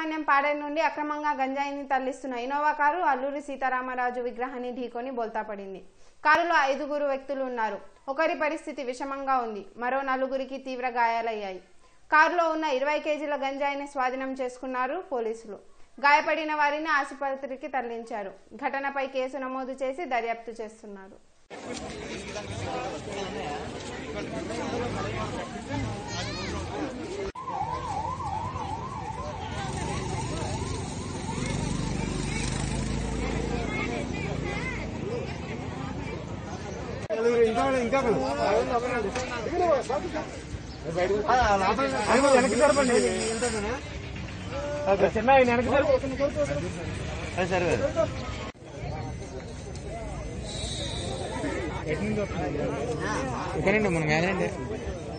సుబ్రహ్మణ్యం పాడేరు నుండి అక్రమంగా గంజాయిని తరలిస్తున్న ఇనోవా కారు అల్లూరి సీతారామరాజు విగ్రహాన్ని ఢీకొని బోల్తా పడింది కారులో ఐదుగురు వ్యక్తులు ఉన్నారు ఒకరి పరిస్థితి విషమంగా ఉంది మరో నలుగురికి తీవ్ర గాయాలయ్యాయి కారులో ఉన్న ఇరవై కేజీల గంజాయిని స్వాధీనం చేసుకున్నారు పోలీసులు గాయపడిన వారిని ఆసుపత్రికి తరలించారు ఘటనపై కేసు నమోదు చేసి దర్యాప్తు చేస్తున్నారు వెనక్కి జరపండి చిన్న వెనక్కి సరే ఎక్కడండి మన మేదండి